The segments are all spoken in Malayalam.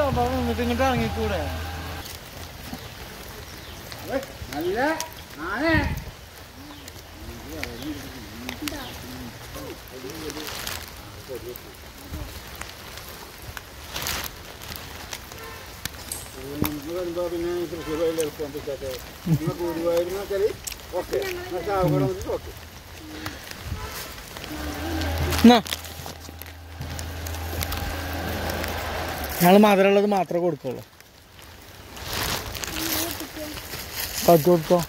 അവിടെ നിന്നിട്ട് ഇങ്ങോട്ട് ഇറങ്ങിക്കൂടെ നല്ല ആനേ വരുമ്പോ പിന്നെ തൃശ്ശൂർ വഴി എളുപ്പം പിടിച്ചാട്ടെ നിങ്ങൾ ഗുരുവായൂരിന്ന് വെച്ചാൽ ഓക്കെ ചാവക്കട വന്നിട്ട് ഓക്കെ എന്നാ ഞങ്ങൾ മധുരമുള്ളത് മാത്രമേ കൊടുക്കുള്ളൂ കച്ചു കൊടുത്തോ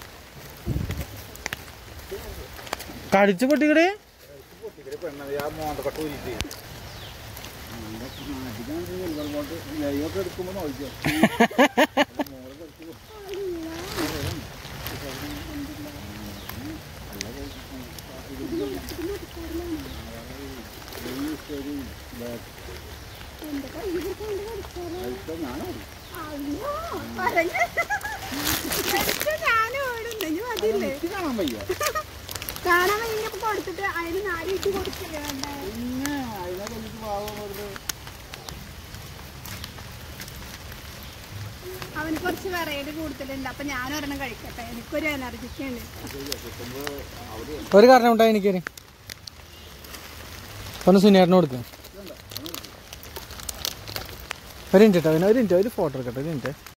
കടിച്ചു പൊട്ടിക്കടേ പൊട്ടിക്കല് പെണ്ണത് ആ മോന്തക്കൊട്ട് ഊരിട്ട് അധികം കൊണ്ട് ലൈവൊക്കെ എടുക്കുമ്പോൾ നോക്കിയോ ഞാനോ ഞാനും ഓടുന്നു ഇനി മതിയില്ലേ എനിക്ക് കാണാൻ വയ്യ കാണാൻ കഴിഞ്ഞപ്പോ കൊടുത്തിട്ട് അതിന് നാല് ഇട്ട് കൊടുക്കില്ലേ വേണ്ടേ പിന്നെ അതിനെ കഴിഞ്ഞിട്ട് പാവം വെറുതെ അവന് കുറച്ച് വെറൈറ്റി കൂടുതലുണ്ട് അപ്പൊ ഞാൻ ഒരെണ്ണം കഴിക്കട്ടെ എനിക്കൊരു എനർജിക്ക് ഉണ്ട് ഒരു കാരണം ഉണ്ടായി എനിക്കൊരു ഒന്ന് സുനിയേട്ടന് കൊടുക്കും ഒരു മിനിറ്റ് കേട്ടോ ഒരു മിനിറ്റ് ഒരു ഫോട്ടോ എടുക്കട്ടെ ഒരു മിനിറ്റ്